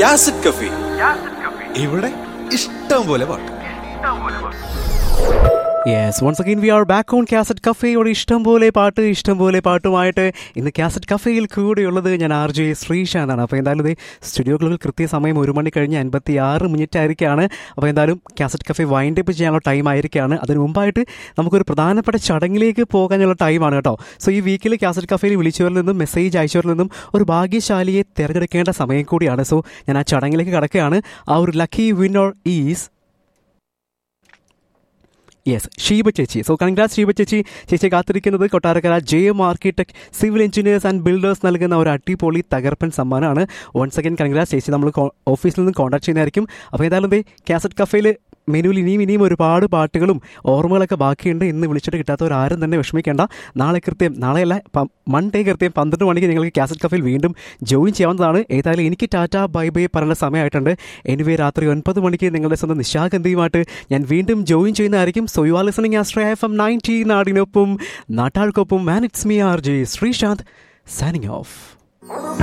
യാസിഡ് കഫി ഇവിടെ ഇഷ്ടം പോലെ പാട്ട് yes once again we are back on cassette കഫേയോട് ഇഷ്ടം പോലെ പാട്ട് ഇഷ്ടം പോലെ പാട്ടുമായിട്ട് ഇന്ന് കാസറ്റ് കഫേയിൽ കൂടെയുള്ളത് ഞാൻ ആർ ജെ ശ്രീശാന്താണ് അപ്പോൾ എന്തായാലും ഇത് സ്റ്റുഡിയോകളിൽ കൃത്യസമയം ഒരു മണി കഴിഞ്ഞ് അൻപത്തി ആറ് മിനിറ്റ് ആയിരിക്കുകയാണ് അപ്പോൾ എന്തായാലും കാസറ്റ് കഫേ വൈൻഡ് അപ്പ് ചെയ്യാനുള്ള ടൈം ആയിരിക്കുകയാണ് അതിന് മുമ്പായിട്ട് നമുക്കൊരു പ്രധാനപ്പെട്ട ചടങ്ങിലേക്ക് പോകാനുള്ള ടൈമാണ് കേട്ടോ സോ ഈ വീക്കിൽ കാസറ്റ് കഫേയിൽ വിളിച്ചവരിൽ നിന്നും മെസ്സേജ് അയച്ചവരിൽ നിന്നും ഒരു ഭാഗ്യശാലിയെ തിരഞ്ഞെടുക്കേണ്ട സമയം കൂടിയാണ് സോ ഞാൻ ആ ചടങ്ങിലേക്ക് കടക്കുകയാണ് ആ ഒരു lucky winner is yes Sheeba ചേച്ചി സോ കൺഗ്രാസ് ഷീബ ചേച്ചി ചേച്ചി കാത്തിരിക്കുന്നത് Kottarakkara J M architect civil engineers and builders നൽകുന്ന ഒരു അടിപൊളി തകർപ്പൻ സമ്മാനമാണ് വൺസ് അഗൈൻ കൺഗ്രാസ് ചേച്ചി നമ്മൾ ഓഫീസിൽ നിന്ന് കോൺടാക്ട് ചെയ്യുന്നതായിരിക്കും അപ്പോൾ ഏതായാലും ദേ കാസറ്റ് കഫേയിൽ മെനുവിൽ ഇനിയും ഇനിയും ഒരുപാട് പാട്ടുകളും ഓർമ്മകളൊക്കെ ബാക്കിയുണ്ട് ഇന്ന് വിളിച്ചിട്ട് കിട്ടാത്തവരാരും തന്നെ വിഷമിക്കേണ്ട നാളെ കൃത്യം നാളെയല്ല മൺഡേ കൃത്യം പന്ത്രണ്ട് മണിക്ക് നിങ്ങൾക്ക് കാസറ്റ് കഫേയിൽ വീണ്ടും ജോയിൻ ചെയ്യാവുന്നതാണ് ഏതായാലും എനിക്ക് ടാറ്റ ബൈ ബൈ പറയുന്ന സമയമായിട്ടുണ്ട് എനിവേ രാത്രി ഒൻപത് മണിക്ക് നിങ്ങളുടെ സ്വന്തം നിശാഗന്ധിയുമായിട്ട് ഞാൻ വീണ്ടും ജോയിൻ ചെയ്യുന്നതായിരിക്കും സോ യു ആർ ലിസണിങ് ആസ്ട്രേ എഫ് എം നയൻറ്റി നാടിനൊപ്പം നാട്ടാൾക്കൊപ്പം man it's me R J Sreesanth signing of